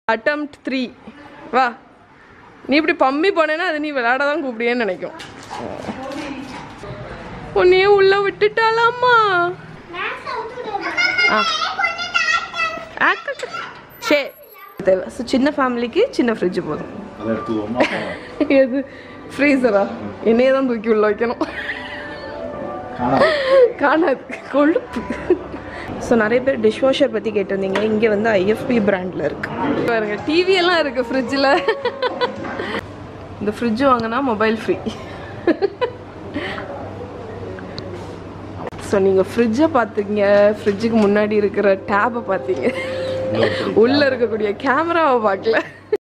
Attempt three வா நீ இப்படி பம்மி போனேன்னா அது நீ விளையாட தான் கூப்பிடியேன்னு நினைக்கும் உன்னையே உள்ள விட்டுட்டாலாமா ஆ ஆக்கட்டு. சரி தேவை ஸோ சின்ன ஃபேமிலிக்கு சின்ன ஃப்ரிட்ஜ் போதும் அதை எடுத்துவோமா எது ஃப்ரீசரா என்னையே தான் தூக்கி உள்ள வைக்கணும் காணாது காணாது கொழுப்பு ஸோ நிறைய பேர் டிஷ் வாஷர் பற்றி கேட்டிருந்தீங்க இங்கே வந்து ஐஎஃப்பி பிராண்டில் இருக்கு பாருங்க டிவி எல்லாம் இருக்கு ஃப்ரிட்ஜில் இந்த ஃப்ரிட்ஜ் வாங்கினா மொபைல் ஃப்ரீ ஸோ நீங்கள் ஃப்ரிட்ஜை பார்த்தீங்க ஃப்ரிட்ஜுக்கு முன்னாடி இருக்கிற டேபை பார்த்தீங்க உள்ளே இருக்கக்கூடிய கேமராவை பார்க்கல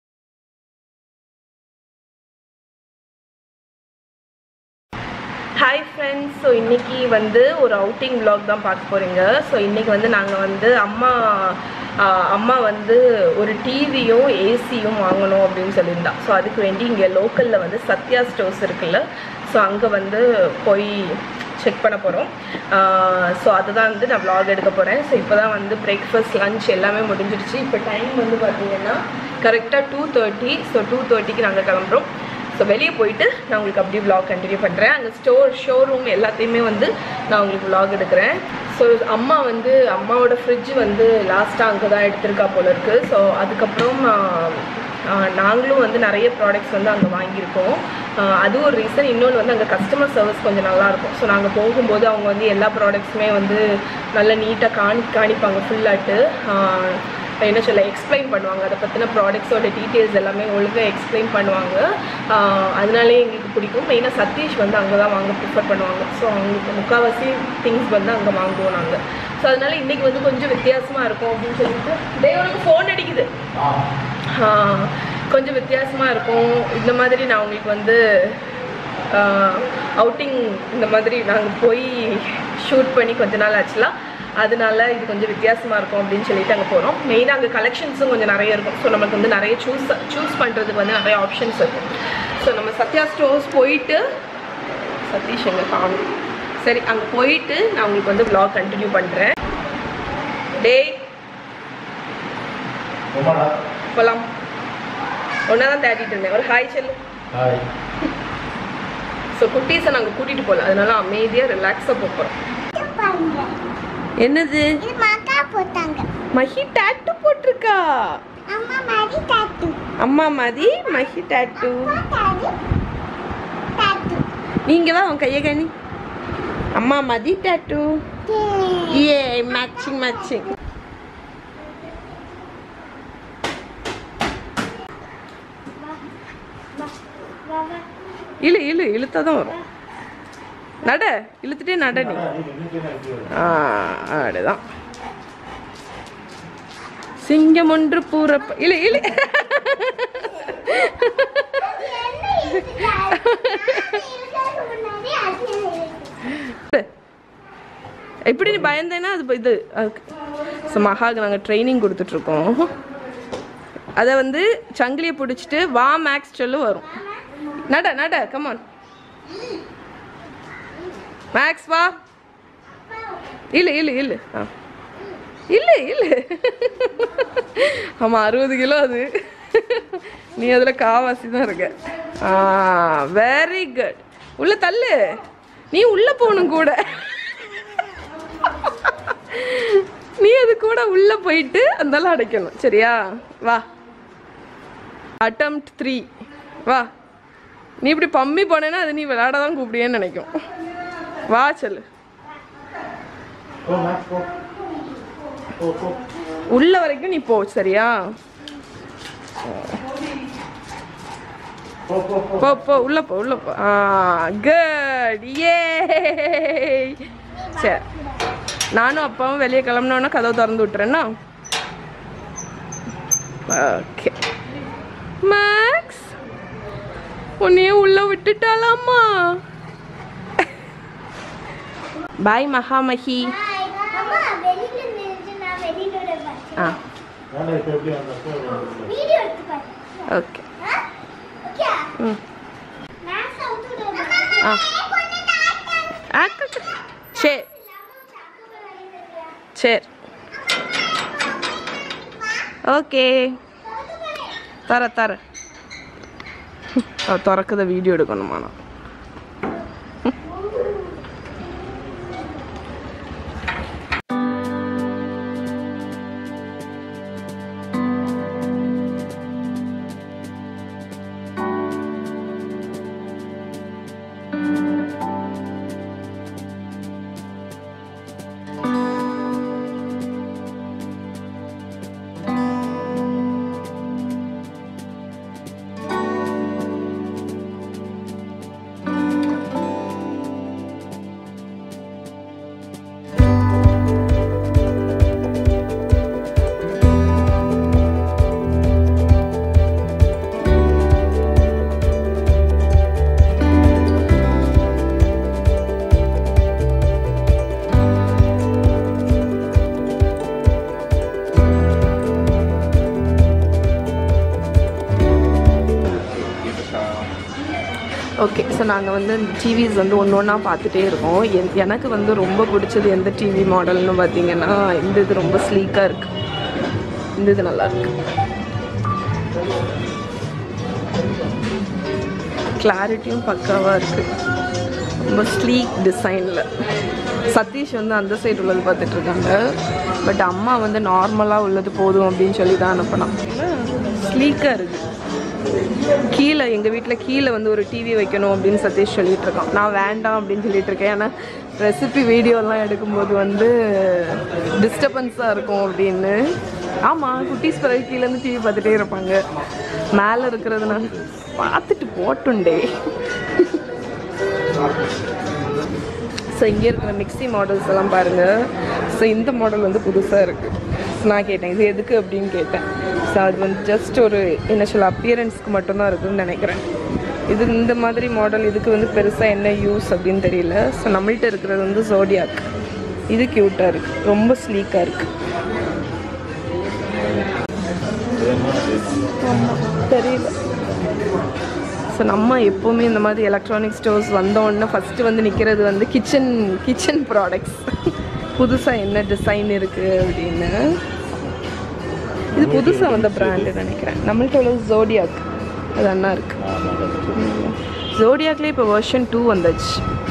ஹாய் ஃப்ரெண்ட்ஸ் ஸோ இன்னைக்கு வந்து ஒரு அவுட்டிங் vlog தான் பார்க்க போகிறீங்க ஸோ இன்னைக்கு வந்து நாங்கள் வந்து அம்மா ஆஹ், அம்மா வந்து ஒரு டிவியும் ஏசியும் வாங்கணும் அப்படின்னு சொல்லியிருந்தா ஸோ அதுக்கு வேண்டி இங்கே லோக்கலில் வந்து சத்யா ஸ்டோர்ஸ் இருக்குல்ல ஸோ அங்கே வந்து போய் செக் பண்ண போகிறோம் ஸோ அதுதான் வந்து நான் vlog எடுக்க போகிறேன் ஸோ இப்போ தான் வந்து பிரேக்ஃபாஸ்ட் லஞ்ச் எல்லாமே முடிஞ்சிடுச்சு இப்போ டைம் வந்து பார்த்தீங்கன்னா கரெக்டாக டூ தேர்ட்டி ஸோ டூ தேர்ட்டிக்கு நாங்கள் கிளம்புறோம் ஸோ வெளியே போயிட்டு நான் உங்களுக்கு அப்படியே vlog கண்டினியூ பண்ணுறேன் அங்கே ஸ்டோர் ஷோரூம் எல்லாத்தையுமே வந்து நான் உங்களுக்கு vlog எடுக்கிறேன் ஸோ அம்மா வந்து அம்மாவோட ஃப்ரிட்ஜ் வந்து லாஸ்ட்டாக அங்கே தான் எடுத்திருக்கா போல இருக்குது ஸோ அதுக்கப்புறம் ஆஹ், ஆஹ், நாங்களும் வந்து நிறைய ப்ராடக்ட்ஸ் வந்து அங்கே வாங்கியிருக்கோம் ஆஹ், அது ஒரு ரீசன் இன்னொன்று வந்து அங்கே கஸ்டமர் சர்வீஸ் கொஞ்சம் நல்லாயிருக்கும் ஸோ நாங்கள் போகும்போது அவங்க வந்து எல்லா ப்ராடக்ட்ஸுமே வந்து நல்லா நீட்டாக காணி காணிப்பாங்க ஃபுல்லாட்டு என்ன சொல்ல எக்ஸ்பிளைன் பண்ணுவாங்க அதை பற்றின ப்ராடக்ட்ஸோட டீட்டெயில்ஸ் எல்லாமே ஒழுங்காக எக்ஸ்பிளைன் பண்ணுவாங்க ஆஹ் அதனாலே எங்களுக்கு பிடிக்கும் மெயினாக சதீஷ் வந்து அங்கே தான் வாங்க ப்ரிஃபர் பண்ணுவாங்க ஸோ அவங்களுக்கு முக்கால்வாசி திங்ஸ் வந்து அங்கே வாங்குவோம் நாங்கள் ஸோ அதனால இன்றைக்கி வந்து கொஞ்சம் வித்தியாசமாக இருக்கும் அப்படின்னு சொல்லிட்டு டே உனக்கு ஃபோன் அடிக்குது ஆஹ் கொஞ்சம் வித்தியாசமாக இருக்கும் இந்த மாதிரி நான் உங்களுக்கு வந்து அவுட்டிங் இந்த மாதிரி நாங்கள் போய் ஷூட் பண்ணி கொஞ்ச நாள் ஆச்சுலாம் அதனால இது கொஞ்சம் வித்தியாசமாக இருக்கும் அப்படின்னு சொல்லிட்டு அங்கே போகிறோம் மெயினாக அங்கே கலெக்ஷன்ஸும் கொஞ்சம் நிறைய இருக்கும் ஸோ நமக்கு வந்து நிறைய சூஸ் சூஸ் பண்ணுறதுக்கு வந்து நிறைய ஆப்ஷன்ஸ் இருக்கும் ஸோ நம்ம சத்யா ஸ்டோர்ஸ் போயிட்டு சதீஷ் எங்கே காணும் சரி அங்கே போயிட்டு நான் உங்களுக்கு வந்து vlog கண்டினியூ பண்ணுறேன் டேய் ரொம்படா போகலாம் ஒன்றா தான் தேடிட்டு இருந்தேன் ஒரு ஹாய் செல்லு ஹாய் ஸோ குட்டீஸை நாங்கள் கூட்டிகிட்டு போகல அதனால அமைதியாக ரிலாக்ஸாக போகிறோம் என்னது இது மக்கா போட்டாங்க மஹி டாட்டு போட்டிருக்கா அம்மா மாதிரி டாட்டு அம்மா மாதிரி மஹி டாட்டு போட்டாரு டாட்டு நீங்க வா உன் கையை கனி அம்மா மாதிரி டாட்டு ஏ மேட்சிங் மேட்சிங் இழு இழு இழுத்தா தான் வரும் நட இழுத்துட்டே நட நீ ஆ அப்படிதான் சிங்கம் ஒன்று பூரப்ப இழு இழு எப்படி நீ பயந்தேன்னா அது இது அதுக்கு ஸோ மகாக்கு நாங்கள் ட்ரைனிங் கொடுத்துட்ருக்கோம் அதை வந்து சங்கிலியை பிடிச்சிட்டு வா மேக்ஸ் சொல்லு வரும் நட நட கமான் மேக்ஸ் வா இல்ல இல்ல இல்ல ஆ இல்ல இல்ல ஆமாம் அறுபது கிலோ அது நீ அதில் காவாசி தான் இருக்க ஆ வெரி குட் உள்ள தள்ளு நீ உள்ள போகணும் கூட நீ அது கூட உள்ள போயிட்டு அந்தாலும் அடைக்கணும் சரியா வா அட்டம்ப்ட் த்ரீ வா நீ இப்படி பம்மி போனேன்னா அது நீ விளையாட தான் கூப்பிடியேன்னு நினைக்கும் வா சொல்லு போ மேக்ஸ் போ போ போ உள்ள வரைக்கும் நீ போ சரியா போ போ போ போ போ உள்ள போ உள்ள போ ஆ குட் ஏ சரி நானும் அப்பாவும் வெளியே கிளம்புனோன்னா கதவு திறந்து விட்டுறேன்னா ஓகே மேக்ஸ் உன்னையே உள்ள விட்டுட்டாலாமா பாய் மகாமஹி அம்மா வெளியில நின்று நான் வெளியில பார்த்தேன் ஆ வேலை இப்போ எப்படி வந்தப்போ வீடியோ எடுத்து பார்த்தேன் ஓகே ஓகே ம் நான் சவுத்து ஆ ஆக்கட்டு சரி சரி ஓகே தர தர அவ திறக்குத வீடியோ எடுக்கணுமா நான் ஓகே ஸோ நாங்கள் வந்து டிவிஸ் வந்து ஒன்று ஒன்றா பார்த்துட்டே இருக்கோம் என் எனக்கு வந்து ரொம்ப பிடிச்சது எந்த டிவி மாடல்னு பார்த்தீங்கன்னா இந்த இது ரொம்ப ஸ்லீக்காக இருக்குது இந்த இது நல்லா இருக்கு கிளாரிட்டியும் பக்காவாக இருக்குது ரொம்ப ஸ்லீக் டிசைனில் சதீஷ் வந்து அந்த சைடு உள்ளது பார்த்துட்டு இருக்காங்க பட் அம்மா வந்து நார்மலாக உள்ளது போதும் அப்படின்னு சொல்லி தான் அனுப்பினான் ஸ்லீக்காக இருக்குது கீழே எங்கள் வீட்டில் கீழே வந்து ஒரு டிவி வைக்கணும் அப்படின்னு சதீஷ் சொல்லிட்டு இருக்கான் நான் வேண்டாம் அப்படின்னு சொல்லிட்டு இருக்கேன் ஏன்னா ரெசிபி வீடியோலாம் எடுக்கும்போது வந்து டிஸ்டர்பன்ஸாக இருக்கும் அப்படின்னு ஆமாம் குட்டீஸ் பிறகு கீழேருந்து டிவி பார்த்துட்டே இருப்பாங்க மேலே இருக்கிறது நான் பார்த்துட்டு போட்டுண்டே ஸோ இங்கே இருக்கிற மிக்ஸி மாடல்ஸ் எல்லாம் பாருங்கள் ஸோ இந்த மாடல் வந்து புதுசாக இருக்குது நான் கேட்டேன் இது எதுக்கு அப்படின்னு கேட்டேன் ஸோ அது வந்து ஜஸ்ட் ஒரு என்ன சொல்ல அப்பியரன்ஸ்க்கு மட்டும்தான் இருக்குதுன்னு நினைக்கிறேன் இது இந்த மாதிரி மாடல் இதுக்கு வந்து பெருசாக என்ன யூஸ் அப்படின்னு தெரியல ஸோ நம்மள்ட்ட இருக்கிறது வந்து ஜோடியாக் இது க்யூட்டாக இருக்குது ரொம்ப ஸ்லீக்காக இருக்குது தெரியல ஸோ நம்ம எப்போவுமே இந்த மாதிரி எலக்ட்ரானிக் ஸ்டோர்ஸ் வந்தோடனே ஃபஸ்ட்டு வந்து நிற்கிறது வந்து கிச்சன் கிச்சன் ப்ராடக்ட்ஸ் புதுசாக என்ன டிசைன் இருக்குது அப்படின்னு இது புதுசாக வந்த பிராண்டு நினைக்கிறேன் நம்மள்ட்ட உள்ள ஜோடியாக் அது அண்ணா இருக்குது ஜோடியாக்லேயே இப்போ வெர்ஷன் டூ வந்துச்சு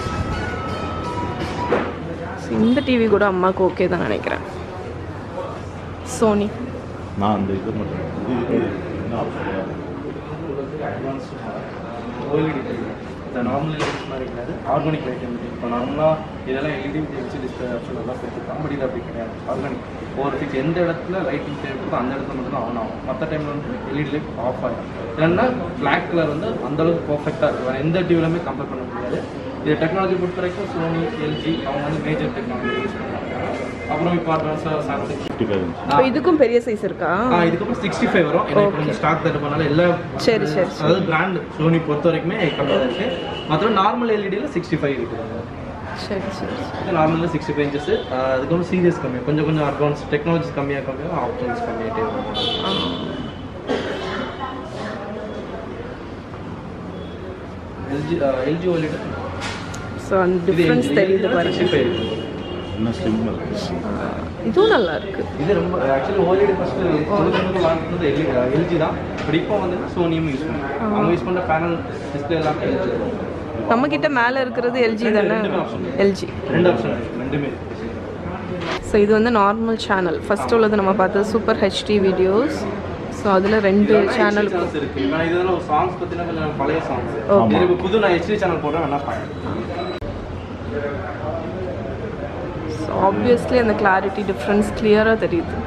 So, இந்த டிவி கூட அம்மாவுக்கு ஓகே தான் நினைக்கிறேன் சோனி நான் அந்த இது மட்டும் இது இது என்ன ஆப்ஷன் ஓஎல்இடி இந்த நார்மல் எல்இடிஸ் மாதிரி கிடையாது ஆர்கானிக் லைட் இப்போ நார்மலாக இதெல்லாம் எல்இடி வச்சு டிஸ்பிளே ஆப்ஷன் எல்லாம் கொடுத்துருக்காங்க பட் இது அப்படி கிடையாது ஆர்கானிக் ஒரு ஃபிக்ஸ் எந்த இடத்துல லைட்டிங் தேவைப்படுதோ அந்த இடத்துல மட்டும் தான் ஆன் ஆகும் மற்ற டைமில் வந்து எல்இடி லைட் ஆஃப் ஆகிடும் இல்லைன்னா பிளாக் கலர் வந்து அந்த அளவுக்கு பர்ஃபெக்டாக இருக்கும் வேறு எந்த டிவிலுமே கம்பேர் பண்ண முடியாது இது டெக்னாலஜி பொறுத்த வரைக்கும் சோனி எல்ஜி அவங்க வந்து மேஜர் டெக்னாலஜி யூஸ் பண்ணுறாங்க அப்புறம் இப்போ அட்வான்ஸாக சாம்சங் ஃபிஃப்டி ஃபைவ் இன்ச் இப்போ இதுக்கும் பெரிய சைஸ் இருக்கா ஆ இதுக்கப்புறம் சிக்ஸ்டி ஃபைவ் வரும் ஏன்னா இப்போ கொஞ்சம் ஸ்டாக் தட்டு பண்ணால எல்லா சரி, சரி, சரி. அதாவது பிராண்ட் சோனி பொறுத்த வரைக்குமே கம்மியாக தான் இருக்கு மற்ற நார்மல் எல்இடியில் சிக்ஸ்டி ஃபைவ் இருக்குது சரி சரி சரி. நார்மலில் சிக்ஸ்டி ஃபைவ் இன்ச்சஸ் அதுக்கப்புறம் சீரியஸ் கம்மி கொஞ்சம் கொஞ்சம் அட்வான்ஸ் டெக்னாலஜிஸ் கம்மியாக கம்மியாக ஆப்ஷன்ஸ் கம்மியாகிட்டே வரும் ஆ. எல்ஜி எல்ஜி ஓலிட் ஸோ அந்த டிஃப்ரென்ஸ் தெரியுது பாருங்க சிக்ஸ்டி ஃபைவ் இருக்கு இன்னும் ஸ்லிம் இருக்கு ஆ, இதுவும் நல்லா இருக்கு இது ரொம்ப ஆக்சுவலி ஓலிடி ஃபர்ஸ்ட் தொண்ணூத்தி வாங்கினது எல்ஜி எல்ஜி தான் பட் இப்போ வந்து சோனியும் யூஸ் பண்ணுறாங்க அவங்க யூஸ் பண்ணுற பேனல் டிஸ்பிளே எல்லாமே எல்ஜி நம்ம கிட்ட மேலே இருக்கிறது எல்ஜி தானே ரெண்டுமே option. எல்ஜி ரெண்டு ஆப்ஷன் இருக்கு ரெண்டுமே இருக்கு ஸோ இது வந்து நார்மல் சேனல் ஃபர்ஸ்ட் உள்ளது நம்ம பார்த்தது சூப்பர் ஹெச்டி வீடியோஸ் ஸோ அதில் ரெண்டு சேனல் சேனல்ஸ் இருக்கு இப்போ இதெல்லாம் ஒரு சாங்ஸ் பத்தினா கொஞ்சம் பழைய சாங்ஸ் Okay. இப்போ புது நான் ஹெச்டி சேனல் போடுறேன் வேணா பாருங்க ஸோ ஆப்வியஸ்லி அந்த கிளாரிட்டி டிஃப்ரென்ஸ் கிளியராக தெரியுது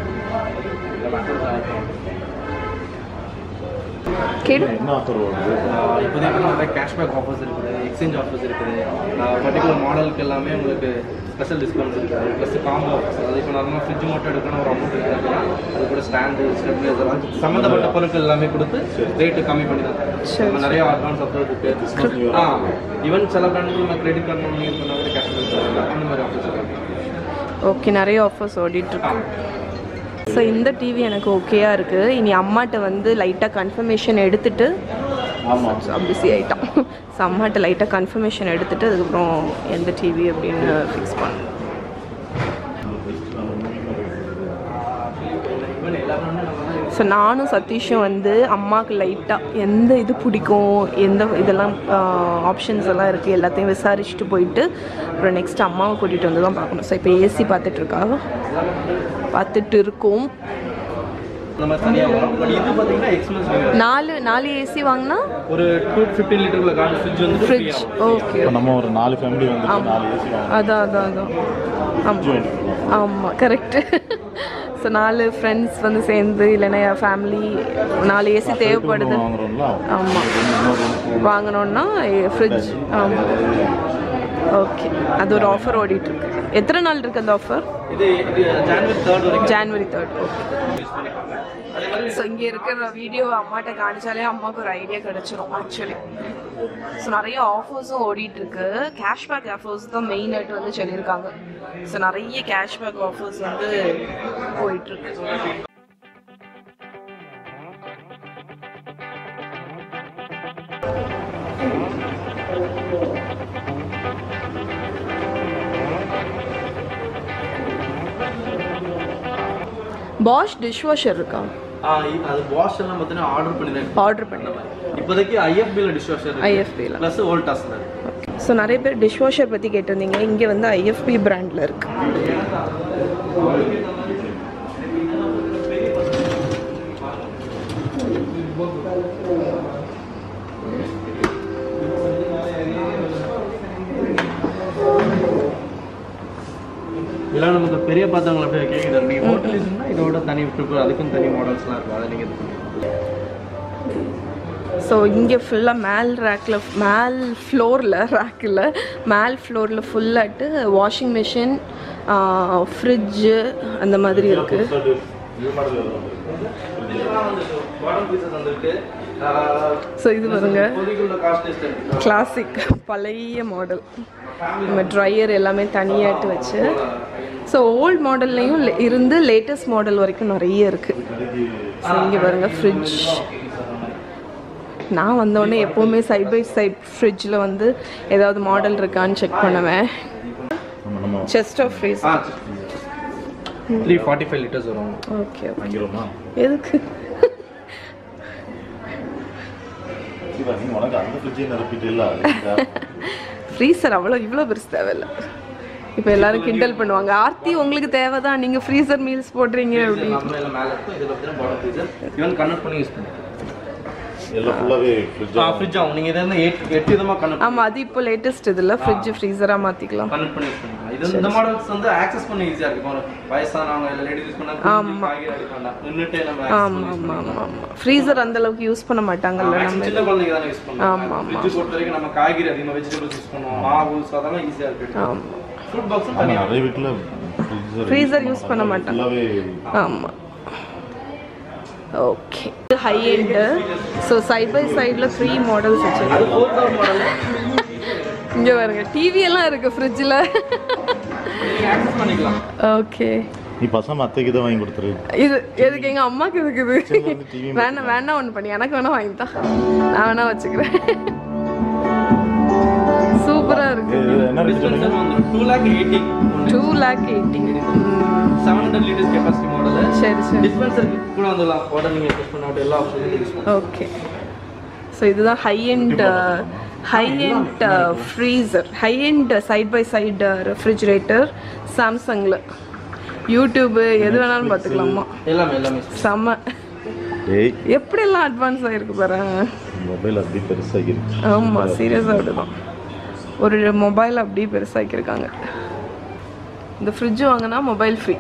கேடு என்ன ஆஃபர் வருது இப்போதைக்கு நிறைய கேஷ்பேக் ஆஃபர்ஸ் இருக்குது எக்ஸ்சேஞ்ச் ஆஃபர்ஸ் இருக்குது பர்டிகுலர் மாடலுக்கு எல்லாமே உங்களுக்கு ஸ்பெஷல் டிஸ்கவுண்ட்ஸ் இருக்குது ப்ளஸ் காம்போ ஆஃபர்ஸ் அதாவது இப்போ நார்மலாக ஃப்ரிட்ஜ் மட்டும் எடுக்கணும் ஒரு அமௌண்ட் இருக்குது அப்படின்னா அது கூட ஸ்டாண்டு ஸ்டெப்லைசர் அது சம்மந்தப்பட்ட பொருட்கள் எல்லாமே கொடுத்து ரேட்டு கம்மி பண்ணி தான் சரி. நம்ம நிறைய அட்வான்ஸ் ஆஃபர் இருக்குது ஆ ஈவன் சில பிராண்ட் நம்ம கிரெடிட் கார்டு மூலம் யூஸ் பண்ண கூட கேஷ்பேக் அந்த மாதிரி ஆஃபர்ஸ் இருக்குது ஓகே நிறைய ஆஃபர்ஸ் ஓடிட்டுருக்கு ஸோ இந்த டிவி எனக்கு ஓகேயா இருக்குது இனி அம்மாட்ட வந்து லைட்டாக கன்ஃபர்மேஷன் எடுத்துட்டு ஆமாம் பிஸி ஆகிட்டான் ஸோ அம்மாட்ட லைட்டாக கன்ஃபர்மேஷன் எடுத்துட்டு அதுக்கப்புறம் எந்த டிவி அப்படின்னு ஃபிக்ஸ் பண்ணேன் ஈவன் எல்லாமே வந்து நம்ம வந்து ஸோ நானும் சதீஷும் வந்து அம்மாவுக்கு லைட்டாக எந்த இது பிடிக்கும் எந்த இதெல்லாம் ஆப்ஷன்ஸ் எல்லாம் இருக்குது எல்லாத்தையும் விசாரிச்சுட்டு போயிட்டு அப்புறம் நெக்ஸ்ட் அம்மாவை கூட்டிகிட்டு வந்து தான் பார்க்கணும் ஸோ இப்போ ஏசி பார்த்துட்ருக்கா பார்த்துட்டு இருக்கோம் இந்த மாதிரி தனியாக வரும் பட் இது பார்த்தீங்கன்னா எக்ஸ்பென்சிவ் நாலு நாலு ஏசி வாங்கினா ஒரு டூ ஃபிஃப்டீன் லிட்டருக்குள்ள கார் ஃப்ரிட்ஜ் வந்து ஃப்ரிட்ஜ் ஓகே இப்போ நம்ம ஒரு நாலு ஃபேமிலி வந்து நாலு ஏசி வாங்கணும் அதான் அதான் அதான் ஆமாம் ஆமாம் கரெக்டு ஸோ நாலு ஃப்ரெண்ட்ஸ் வந்து சேர்ந்து இல்லைன்னா ஃபேமிலி நாலு ஏசி தேவைப்படுது வாங்குறோம்ல ஆமாம் இன்னொரு room வாங்கினோன்னா ஃப்ரிட்ஜ் ஆமாம் ஓகே அது ஒரு ஆஃபர் ஓடிட்டு இருக்கு எத்தனை நாள் இருக்கு அந்த ஆஃபர் இது ஜான்வரி தேர்ட் வரைக்கும் ஜான்வரி தேர்ட் ஓகே ஸோ இங்கே இருக்கிற வீடியோ அம்மாட்ட காணிச்சாலே அம்மாவுக்கு ஒரு ஐடியா கிடைச்சிரும் ஆக்சுவலி ஸோ நிறைய ஆஃபர்ஸும் ஓடிட்டு இருக்கு கேஷ்பேக் ஆஃபர்ஸ் தான் மெயின் ஆയിട്ട് வந்து சொல்லியிருக்காங்க ஸோ நிறைய கேஷ்பேக் ஆஃபர்ஸ் வந்து போயிட்டு இருக்கு பாஷ் டிஷ்வாஷர் இருக்கா ஆ, இ- அது வாஷ் எல்லாம் பார்த்தீங்கன்னா ஆர்டர் பண்ணி ஆர்டர் பண்ணி இப்போதைக்கு ஐஎஃபியில் டிஷ் வாஷர் ஐஎஃபியில் ப்ளஸ் வோல்டாஸ்ல ஸோ நிறைய பேர் டிஷ்வாஷர் பற்றி கேட்டிருந்தீங்க இங்கே வந்து ஐஎஃப்பி பிராண்டில் இருக்கு இதெல்லாம் நமக்கு பெரிய பாத்திரங்கள் அப்படியே கேட்குது நீங்கள் ஹோட்டல் யூஸ்னா இதோட தனி ப்ரிப்பேர் அதுக்கும் தனி மாடல்ஸ்லாம் இருக்கும் அதை நீங்கள் இது பண்ணிக்கலாம் ஸோ இங்கே ஃபுல்லாக மேல் ரேக்கில் மேல் ஃப்ளோரில் ரேக்கில் மேல் ஃப்ளோரில் ஃபுல்லாட்டு வாஷிங் மிஷின் ஃப்ரிட்ஜு அந்த மாதிரி இருக்குது இது மாடல் எதுவும் வந்திருக்கு இதெல்லாம் வந்து பாடம் பீசஸ் வந்துருக்கு ஸோ இது பாருங்க இப்போதைக்கு உள்ள காஸ்ட் லிஸ்ட் கிளாசிக் பழைய மாடல் நம்ம ட்ரையர் எல்லாமே தனியாட்டு வச்சு ஸோ ஓல்ட் மாடல்லையும் இருந்து லேட்டஸ்ட் மாடல் வரைக்கும் நிறைய இருக்குது ஸோ இங்கே பாருங்க ஃப்ரிட்ஜ் நான் வந்தோடனே எப்போவுமே சைட் பை சைட் ஃப்ரிட்ஜில் வந்து ஏதாவது மாடல் இருக்கான்னு செக் பண்ணுவேன் நம்ம நம்ம செஸ்ட் ஆஃப் ஃப்ரீஸ் ஆ த்ரீ ஃபார்ட்டி ஃபைவ் லிட்டர்ஸ் வரும் ஓகே வாங்கிடுவோமா எதுக்கு சிவா நீ உனக்கு அந்த ஃப்ரிட்ஜே நிரப்பிட்டு இல்லை ஃப்ரீசர் அவ்வளோ இவ்வளோ பெருசு தேவையில்ல இப்போ எல்லாரும் கிண்டல் பண்ணுவாங்க ஆர்த்தி உங்களுக்கு தேவைதான் நீங்கள் ஃப்ரீசர் மீல்ஸ் போடுறீங்க அப்படின்னு நம்ம எல்லாம் மேலே இருக்கும் இதில் பார்த்தீங்கன்னா பாடம் பீசஸ் ஈவன் கன்வெர்ட் பண்ணி யூஸ் பண்ணிக்கலாம் எல்லாம் ஃபுல்லாகவே ஃப்ரிட்ஜ் ஆ ஃப்ரிட்ஜ் ஆகும் நீங்கள் இதை வந்து எட்டு எட்டு விதமாக கன்வெர்ட் ஆமாம் அது இப்போ லேட்டஸ்ட் இதில் ஃப்ரிட்ஜ் ஃப்ரீசராக மாற்றிக்கலாம் கன்வெர்ட் பண்ணி யூஸ் பண்ணிக்கலாம் இது இந்த மாடல்ஸ் வந்து ஆக்சஸ் பண்ண ஈஸியாக இருக்கும் இப்போ வயசானவங்க இல்லை லேடிஸ் யூஸ் பண்ணா ஆமா. காய்கறி அடிக்க வேண்டாம் நின்றுட்டே நம்ம access ஆமாம் பண்ணி use ஆமாம் ஆமாம் ஆமாம் ஃப்ரீசர் அந்த அளவுக்கு யூஸ் பண்ண மாட்டாங்கல்ல maximum நம்ம சின்ன குழந்தைங்க தானே யூஸ் ஆமா, பண்ணுவாங்க ஆமா. ஃப்ரிட்ஜ் பொறுத்த வரைக்கும் நம்ம காய்கறி அதிகமாக வெஜிடபிள்ஸ் யூஸ் பண்ணுவோம் மாவு so அதெல்லாம் ஈஸியாக இருக்கு ஆமாம் ஃப்ரூட் பாக்ஸும் ஆமாம் தனியாக நிறைய வீட்டில் Freezer use பண்ண மாட்டாங்க. ஃபுல்லாகவே ஆமாம் okay high end so side by சைடில் ஃப்ரீ மாடல்ஸ் வச்சுருக்கேன் ஃபோர் தௌசண்ட் மாடல் இங்கே பாருங்க டிவி எல்லாம் இருக்குது ஃப்ரிட்ஜில் நீங்கள் ஆக்சஸ் பண்ணிக்கலாம் ஓகே நீ பசங்க அத்தைக்கு தான் வாங்கி கொடுத்துரு இது எதுக்கு எங்கள் அம்மாவுக்கு இருக்குது வந்து TV வேணாம் வேணாம் ஒன்று பண்ணி எனக்கு வேணா வாங்கித்தா நான் வேணா வச்சுக்கிறேன் சூப்பராக இருக்கு இது என்ன ரேட் சொன்னீங்க டிஸ்பென்சர் வந்து two lakh eighty two lakh eighty seven hundred litres capacity model சரி சரி டிஸ்பென்சர் கூட வந்துடலாம் உடனே நீங்கள் யூஸ் பண்ண எல்லா ஆப்ஷனும் யூஸ் பண்ணலாம் ஓகே ஸோ இதுதான் high end high end freezer high end side by side refrigerator சாம்சங்கில் யூடியூபு எது வேணாலும் பார்த்துக்கலாமா எல்லாமே எல்லாமே செம்ம ஏய் எப்படியெல்லாம் அட்வான்ஸ் ஆகிருக்கு பாரு மொபைல் அப்படி பெருசாக இருக்கு ஆமாம் சீரியஸாக அப்படிதான் ஒரு மொபைல் அப்படியே பெருசாக்கியிருக்காங்க இந்த ஃப்ரிட்ஜ் வாங்கினா மொபைல் ஃப்ரீ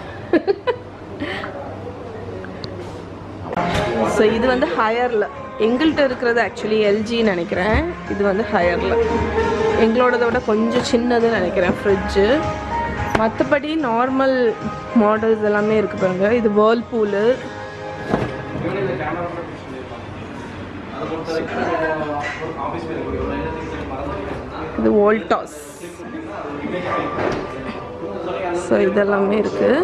ஸோ இது வந்து ஹையரில் எங்கள்கிட்ட இருக்கிறது ஆக்சுவலி எல்ஜின்னு நினைக்கிறேன் இது வந்து ஹையரில் எங்களோடதை விட கொஞ்சம் சின்னதுன்னு நினைக்கிறேன் ஃப்ரிட்ஜு மற்றபடி நார்மல் மாடல்ஸ் எல்லாமே இருக்குது பாருங்க இது வேர்ல்பூலு இவனே இந்த கேமரா கூட யூஸ் பண்ணியிருப்பாங்க அதை பொறுத்த வரைக்கும் ஒரு ஆஃபீஸ் போய் ஒரு என்ன திங்ஸ் மறந்து இது வோல்டாஸ் ஸோ இதெல்லாமே இருக்குது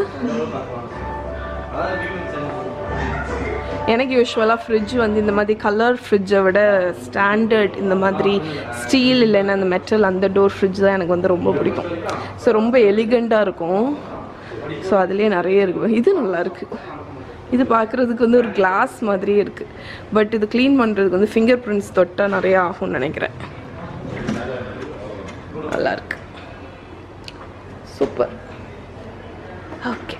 எனக்கு யூஸ்வலாக ஃப்ரிட்ஜ் வந்து இந்த மாதிரி கலர் ஃப்ரிட்ஜை விட ஸ்டாண்டர்ட் இந்த மாதிரி ஸ்டீல் இல்லைன்னா அந்த மெட்டல் அந்த டோர் ஃப்ரிட்ஜ் தான் எனக்கு வந்து ரொம்ப பிடிக்கும் ஸோ ரொம்ப எலிகண்ட்டாக இருக்கும் ஸோ அதுலேயே நிறைய இருக்கு இது நல்லா இருக்கு இது பார்க்குறதுக்கு வந்து ஒரு கிளாஸ் மாதிரியே இருக்குது பட் இது க்ளீன் பண்ணுறதுக்கு வந்து ஃபிங்கர் பிரிண்ட்ஸ் தொட்டால் நிறைய ஆகும்னு நினைக்கிறேன் நல்லா இருக்கு சூப்பர் ஓகே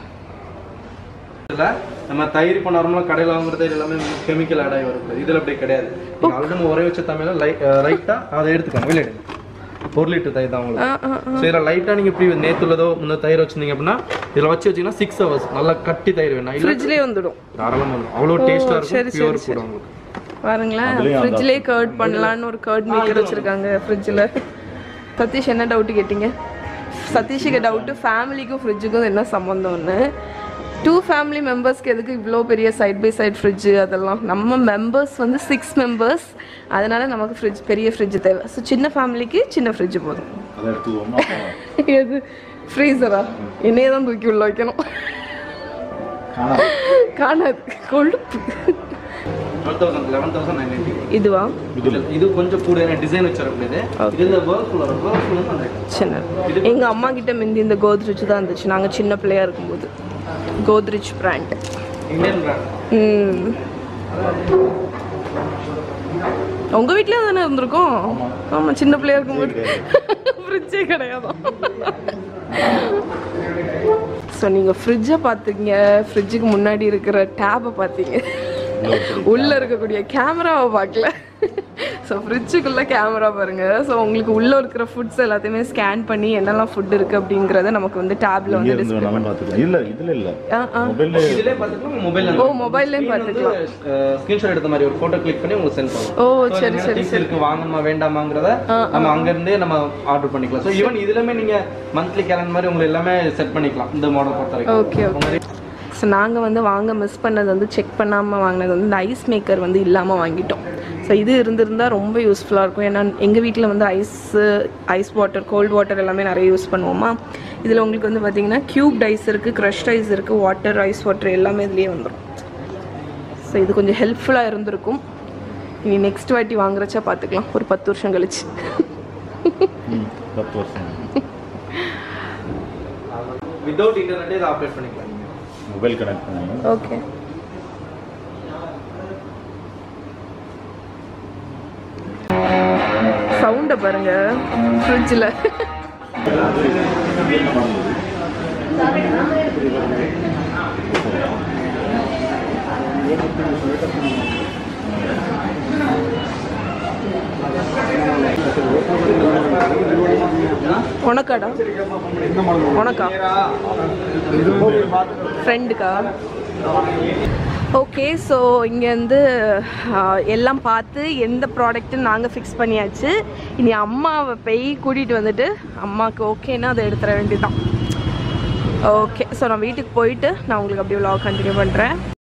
இதுல நம்ம தயிர் இப்போ நார்மலாக கடையில் வாங்குற தயிர் எல்லாமே கெமிக்கல் ஆட் ஆகி வரக்கூடாது இதில் அப்படி கிடையாது ஆல்ரெடி நம்ம ஒரே வச்ச தமிழ ரைட்டாக அதை எடுத்துக்கோங்க வெளியே எடுங்க ஒரு லிட்டர் தயிர் தான் உங்களுக்கு ஆ ஆ ஸோ இதில் லைட்டாக நீங்கள் இப்படி நேற்றுள்ளதோ முன்ன தயிர் வச்சிருந்தீங்க அப்படின்னா இதில் வச்சு வச்சீங்கன்னா சிக்ஸ் ஹவர்ஸ் நல்லா கட்டி தயிர் வேணும் இல்லை ஃப்ரிட்ஜ்லேயே வந்துடும் தாராளமாக வரும் அவ்வளோ டேஸ்ட்டாக சரி, இருக்கும் சரி, பியூர் சரி. கூட உங்களுக்கு பாருங்களேன் அதுலயும் அந்த ஃப்ரிட்ஜ்லேயே கர்ட் பண்ணலான்னு ஒரு கர்ட் மேக்கர் வச்சுருக்காங்க ஃப்ரிட்ஜில் சதீஷ் என்ன டவுட்டு கேட்டிங்க சதீஷுக்கு டவுட்டு ஃபேமிலிக்கும் ஃப்ரிட்ஜுக்கும் என்ன சம்மந்தம்னு டூ ஃபேமிலி மெம்பர்ஸ்க்கு எதுக்கு இவ்வளோ பெரிய சைட் பை சைட் ஃப்ரிட்ஜு அதெல்லாம் நம்ம மெம்பர்ஸ் வந்து சிக்ஸ் மெம்பர்ஸ் அதனால நமக்கு ஃப்ரிட்ஜ் பெரிய ஃப்ரிட்ஜ் தேவை ஸோ சின்ன ஃபேமிலிக்கு சின்ன ஃப்ரிட்ஜ் போதும் அதை எடுத்துக்கோமா எது ஃப்ரீசரா என்னையே தான் தூக்கி உள்ள வைக்கணும் காணாது காணாது கொழுப்பு twelve thousand eleven thousand nine ninety இதுவா இது கொஞ்சம் கூட டிசைன் வச்சிருக்கது இதில் வேர்ஃபுல் வரும் வேர்ஃபுல் வந்து அந்த சின்ன எங்க அம்மா கிட்ட முந்தி இந்த கோத்ரிச் தான் இருந்துச்சு நாங்க சின்ன பிள்ளையா இருக்கும்போது கோத்ரிச் பிராண்ட் இந்தியன் பிராண்ட் ம் உங்க வீட்லயும் தானே இருந்திருக்கும் ஆமா சின்ன பிள்ளையா இருக்கும்போது ஃப்ரிட்ஜே கிடையாது ஸோ நீங்க ஃப்ரிட்ஜை பார்த்தீங்க ஃப்ரிட்ஜுக்கு முன்னாடி இருக்கிற டேபை பார்த்தீங்க உள்ள இருக்கக்கூடிய கேமராவை பார்க்கல ஸோ ஃப்ரிட்ஜுக்குள்ள கேமரா பாருங்க ஸோ உங்களுக்கு உள்ள இருக்கிற ஃபுட்ஸ் எல்லாத்தையுமே ஸ்கேன் பண்ணி என்னெல்லாம் ஃபுட் இருக்கு அப்படிங்கறத நமக்கு வந்து டேப்ல இங்கே வந்து இருந்து டிஸ்பிளே வேணாலும் பார்த்துக்கலாம் இல்லை இதில் இல்லை ஆ ஆ மொபைலில் இதிலே பார்த்துக்கலாம் மொபைல் ஓ மொபைல்லையும் பார்த்துக்கலாம் ஸ்கிரீன்ஷாட் எடுத்த மாதிரி ஒரு போட்டோ கிளிக் பண்ணி உங்களுக்கு சென்ட் பண்ணுவோம் ஓ So, சரி என்னென்ன சரி things இருக்கு வாங்கணுமா வேண்டாமாங்கிறத நம்ம அங்க இருந்தே நம்ம ஆர்டர் பண்ணிக்கலாம் ஸோ ஈவன் இதுலமே நீங்க மந்த்லி கேலண்டர் மாதிரி உங்களுக்கு எல்லாமே செட் பண்ணிக்கலாம் இந்த மாடல் பொறுத்த வரைக்கும் ஓகே ஓகே ஸோ நாங்கள் வந்து வாங்க மிஸ் பண்ணது வந்து செக் பண்ணாமல் வாங்கினது வந்து இந்த ஐஸ் மேக்கர் வந்து இல்லாமல் வாங்கிட்டோம் ஸோ இது இருந்திருந்தால் ரொம்ப யூஸ்ஃபுல்லாக இருக்கும் ஏன்னா எங்கள் வீட்டில் வந்து ice ice water cold water எல்லாமே நிறைய யூஸ் பண்ணுவோமா இதில் உங்களுக்கு வந்து பார்த்தீங்கன்னா க்யூப்ட் ஐஸ் இருக்குது க்ரஷ்ட் ஐஸ் இருக்குது வாட்டர் ஐஸ் வாட்டர் எல்லாமே இதுலேயே வந்துடும் ஸோ இது கொஞ்சம் ஹெல்ப்ஃபுல்லாக இருந்திருக்கும் இனி நெக்ஸ்ட் வாட்டி வாங்குறச்சா பார்த்துக்கலாம் ஒரு பத்து வருஷம் கழிச்சு ம் பத்து வருஷம் வித்தவுட் இன்டர்நெட்டே இதை ஆப்ரேட் பண்ணிக்கலாம் நீங்க மொபைல் கனெக்ட் பண்ணி ஓகே சவுண்டை பாருங்க ஃப்ரிட்ஜில் உனக்காடா உனக்கா ஃப்ரெண்டுக்கா ஓகே ஸோ இங்கேருந்து எல்லாம் பார்த்து எந்த ப்ராடக்ட்டுன்னு நாங்கள் ஃபிக்ஸ் பண்ணியாச்சு இனி அம்மாவை போய் கூட்டிகிட்டு வந்துட்டு அம்மாவுக்கு ஓகேன்னா அதை எடுத்துட வேண்டியதுதான் ஓகே ஸோ நான் வீட்டுக்கு போயிட்டு நான் உங்களுக்கு அப்படியே vlog கண்டினியூ பண்ணுறேன்